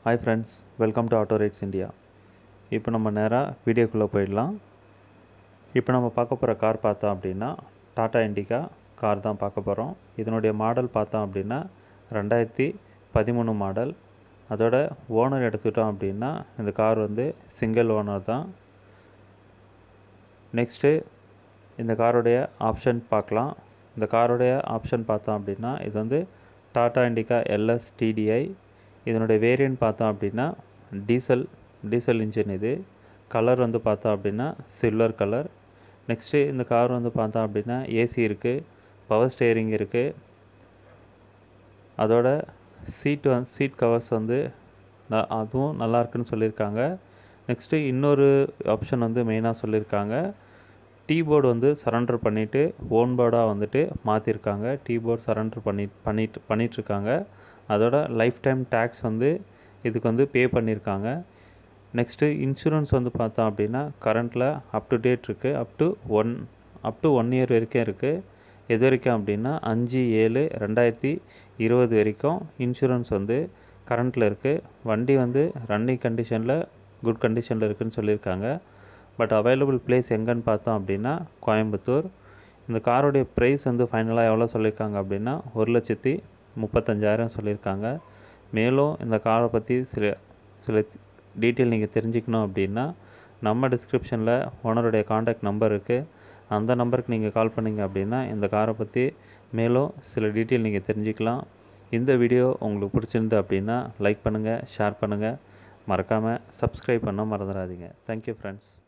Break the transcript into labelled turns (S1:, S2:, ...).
S1: hi friends welcome to auto rides India இப்போ நம்ம நேராக வீடியோக்குள்ளே போயிடலாம் இப்போ நம்ம பார்க்க போகிற கார் பார்த்தோம் அப்படின்னா டாடா இண்டிகா கார் தான் பார்க்க போகிறோம் இதனுடைய மாடல் பார்த்தோம் அப்படின்னா ரெண்டாயிரத்தி பதிமூணு மாடல் அதோட ஓனர் எடுத்துக்கிட்டோம் அப்படின்னா இந்த கார் வந்து சிங்கிள் ஓனர் தான் நெக்ஸ்ட்டு இந்த காருடைய ஆப்ஷன் பார்க்கலாம் இந்த காருடைய ஆப்ஷன் பார்த்தோம் அப்படின்னா இது வந்து டாடா இண்டிகா எல்எஸ் டிடிஐ இதனுடைய வேரியன்ட் பார்த்தோம் அப்படின்னா டீசல் டீசல் இன்ஜின் இது கலர் வந்து பார்த்தோம் அப்படின்னா சில்வர் கலர் நெக்ஸ்ட்டு இந்த கார் வந்து பார்த்தோம் அப்படின்னா ஏசி இருக்குது பவர் ஸ்டேரிங் இருக்குது அதோட சீட் வந்து சீட் கவர்ஸ் வந்து ந- அதுவும் நல்லா இருக்குன்னு சொல்லியிருக்காங்க நெக்ஸ்ட்டு இன்னொரு ஆப்ஷன் வந்து மெயினாக சொல்லியிருக்காங்க டீபோர்டு வந்து சரண்டர் பண்ணிவிட்டு ஓன் போர்டாக வந்துட்டு மாற்றிருக்காங்க டீபோர்ட் சரண்டர் பண்ணி பண்ணிட்டு பண்ணிகிட்ருக்காங்க அதோட லைஃப் டைம் டேக்ஸ் வந்து இதுக்கு வந்து பே பண்ணியிருக்காங்க நெக்ஸ்ட்டு இன்சூரன்ஸ் வந்து பார்த்தோம் அப்படின்னா கரண்ட்டில் அப் டு டேட் இருக்குது up to one up to one year வரைக்கும் இருக்குது எது வரைக்கும் அப்படின்னா அஞ்சு ஏழு ரெண்டாயிரத்தி இருபது வரைக்கும் இன்சூரன்ஸ் வந்து கரண்ட்டில் இருக்குது வண்டி வந்து ரன்னிங் கண்டிஷனில் குட் கண்டிஷனில் இருக்குன்னு சொல்லியிருக்காங்க பட் அவைலபிள் பிளேஸ் எங்கன்னு பார்த்தோம் அப்படின்னா கோயம்புத்தூர் இந்த காரோடைய ப்ரைஸ் வந்து ஃபைனலாக எவ்வளோ சொல்லியிருக்காங்க அப்படின்னா ஒரு லட்சத்தி முப்பத்தஞ்சாயிரம் சொல்லியிருக்காங்க மேலும் இந்த காரை பற்றி சில சில டீட்டெயில் நீங்கள் தெரிஞ்சுக்கணும் அப்படின்னா நம்ம டிஸ்கிரிப்ஷனில் ஓனருடைய காண்டாக்ட் நம்பர் இருக்குது அந்த நம்பருக்கு நீங்கள் கால் பண்ணீங்க அப்படின்னா இந்த காரை பற்றி மேலும் சில டீட்டெயில் நீங்கள் தெரிஞ்சுக்கலாம் இந்த வீடியோ உங்களுக்கு பிடிச்சிருந்து அப்படின்னா லைக் பண்ணுங்கள் ஷேர் பண்ணுங்கள் மறக்காமல் சப்ஸ்கிரைப் பண்ண மறந்துடாதீங்க தேங்க்யூ ஃப்ரெண்ட்ஸ்